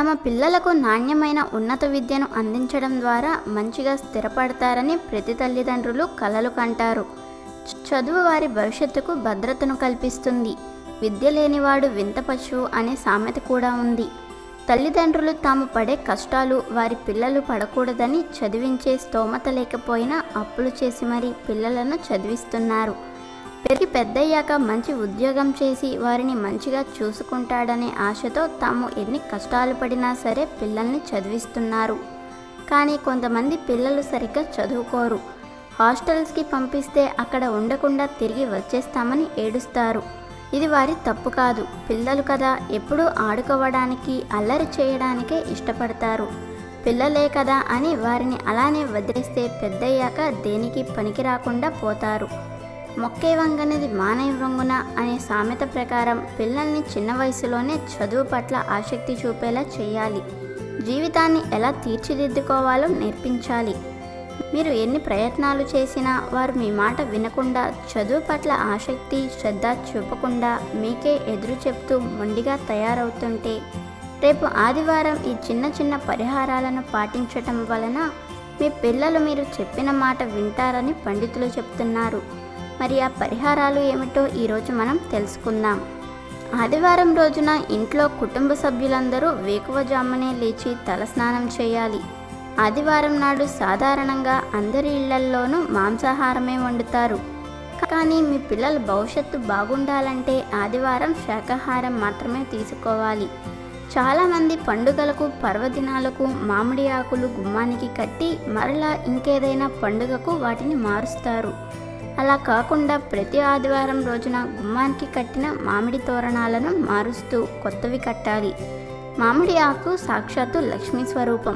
తమ పిల్లలకు నాణ్యమైన ఉన్నత విద్యను అందించడం ద్వారా మంచిగా స్థిరపడతారని ప్రతి తల్లిదండ్రులు కలలు కంటారు చ- చదువు వారి భవిష్యత్తుకు భద్రతను కల్పిస్తుంది విద్య లేనివాడు వింత పశువు అనే సామెత కూడా ఉంది తల్లిదండ్రులు తాము పడే కష్టాలు వారి పిల్లలు పడకూడదని చదివించే స్తోమత లేకపోయినా అప్పులు చేసి మరీ పిల్లలను చదివిస్తున్నారు పెరిగి పెద్దయ్యాక మంచి ఉద్యోగం చేసి వారిని మంచిగా చూసుకుంటాడనే ఆశతో తాము ఎన్ని కష్టాలు పడినా సరే పిల్లల్ని చదివిస్తున్నారు కానీ కొంతమంది పిల్లలు సరిగ్గా చదువుకోరు హాస్టల్స్కి పంపిస్తే అక్కడ ఉండకుండా తిరిగి వచ్చేస్తామని ఏడుస్తారు ఇది వారి తప్పు కాదు పిల్లలు కదా ఎప్పుడూ ఆడుకోవడానికి అల్లరి చేయడానికే ఇష్టపడతారు పిల్లలే కదా అని వారిని అలానే వదిలేస్తే పెద్దయ్యాక దేనికి పనికి రాకుండా పోతారు మొక్కే వంగనిది మానవ వంగున అనే సామెత ప్రకారం పిల్లల్ని చిన్న వయసులోనే చదువు పట్ల ఆసక్తి చూపేలా చేయాలి జీవితాన్ని ఎలా తీర్చిదిద్దుకోవాలో నేర్పించాలి మీరు ఎన్ని ప్రయత్నాలు చేసినా వారు మీ మాట వినకుండా చదువు పట్ల ఆసక్తి శ్రద్ధ చూపకుండా మీకే ఎదురు చెప్తూ మొండిగా తయారవుతుంటే రేపు ఆదివారం ఈ చిన్న చిన్న పరిహారాలను పాటించటం వలన మీ పిల్లలు మీరు చెప్పిన మాట వింటారని పండితులు చెప్తున్నారు మరి ఆ పరిహారాలు ఏమిటో ఈరోజు మనం తెలుసుకుందాం ఆదివారం రోజున ఇంట్లో కుటుంబ సభ్యులందరూ వేకువజామునే లేచి తలస్నానం చేయాలి ఆదివారం నాడు సాధారణంగా అందరి ఇళ్లల్లోనూ మాంసాహారమే వండుతారు కానీ మీ పిల్లల భవిష్యత్తు బాగుండాలంటే ఆదివారం శాకాహారం మాత్రమే తీసుకోవాలి చాలామంది పండుగలకు పర్వదినాలకు మామిడి ఆకులు గుమ్మానికి కట్టి మరలా ఇంకేదైనా పండుగకు వాటిని మారుస్తారు అలా కాకుండా ప్రతి ఆదివారం రోజున గుమ్మానికి కట్టిన మామిడి తోరణాలను మారుస్తూ కొత్తవి కట్టాలి మామిడి ఆకు సాక్షాత్తు లక్ష్మీ స్వరూపం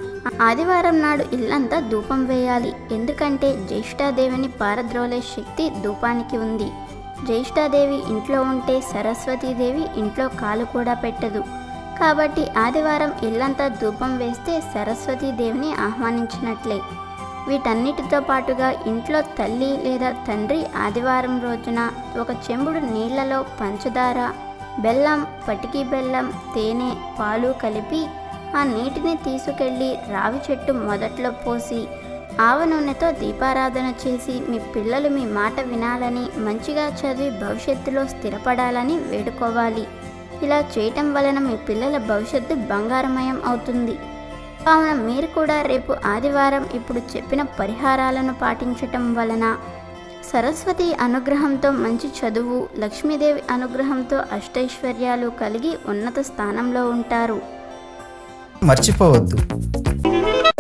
ఆదివారం నాడు ఇల్లంతా ధూపం వేయాలి ఎందుకంటే జ్యేష్ఠాదేవిని పారద్రోలే శక్తి ధూపానికి ఉంది జ్యేష్ఠాదేవి ఇంట్లో ఉంటే సరస్వతీదేవి ఇంట్లో కాలు కూడా పెట్టదు కాబట్టి ఆదివారం ఇల్లంతా ధూపం వేస్తే సరస్వతీదేవిని ఆహ్వానించినట్లే వీటన్నిటితో పాటుగా ఇంట్లో తల్లి లేదా తండ్రి ఆదివారం రోజున ఒక చెంబుడు నీళ్లలో పంచదార బెల్లం పటికి బెల్లం తేనె పాలు కలిపి ఆ నీటిని తీసుకెళ్ళి రావి చెట్టు మొదట్లో పోసి ఆవ నూనెతో దీపారాధన చేసి మీ పిల్లలు మీ మాట వినాలని మంచిగా చదివి భవిష్యత్తులో స్థిరపడాలని వేడుకోవాలి ఇలా చేయటం వలన మీ పిల్లల భవిష్యత్తు బంగారమయం అవుతుంది కావున మీరు కూడా రేపు ఆదివారం ఇప్పుడు చెప్పిన పరిహారాలను పాటించటం వలన సరస్వతి అనుగ్రహంతో మంచి చదువు లక్ష్మీదేవి అనుగ్రహంతో అష్టైశ్వర్యాలు కలిగి ఉన్నత స్థానంలో ఉంటారు మర్చిపోవద్దు